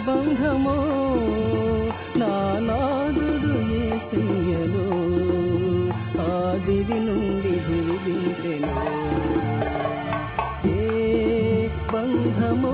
బంధమో నానాదుడు ఏసయ్యలో ఆదివి నుండి దివిదించెను ఏ బంధమో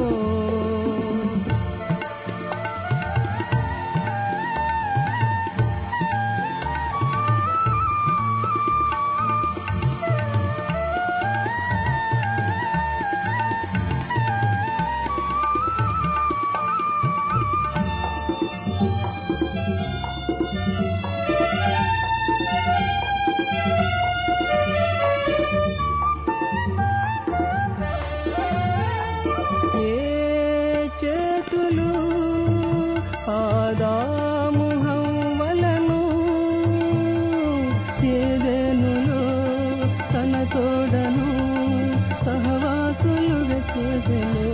ఏ చేతులు ఆదాము హవ్వలను ఏదెనులో తన తోడను సహవాసులుగా చేసెను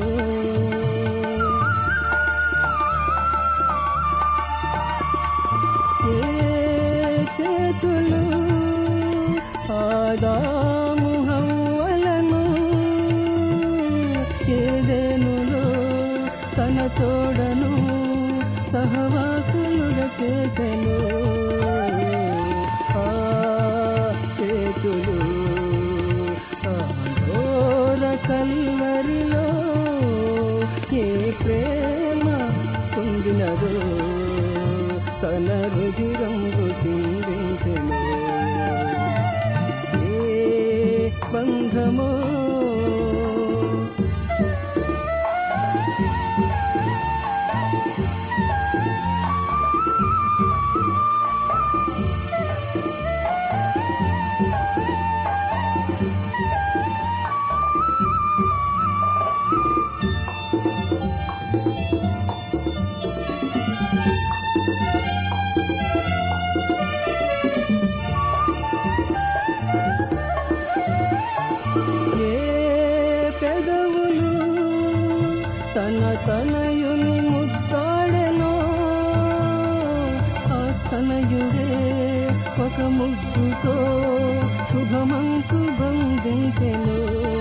ఏ చేతులు ఆదాము హవ్వలను ఏదేనులో తన తోడను సహవాసులుగా చేసెను ఆ చేతులు ఆ ఘోర కల్వరిలో ఏ ప్రేమ పొందినదో తన రుధిరంబు చిందించెను ఏ బంధమో ఏ పెదవులు తన తనయుని ముద్దాడెనో ఆ తనయుడే ఒక ముద్దుతో శుభమంకు బంధించెను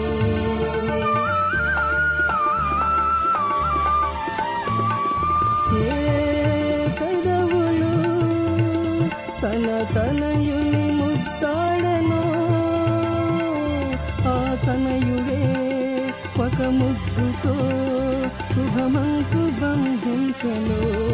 ఏ పెదవులు తన తనయుని ముద్దాడెనో ఆ తనయుడే ఒక ముద్దుతో శుభమంకు బంధించను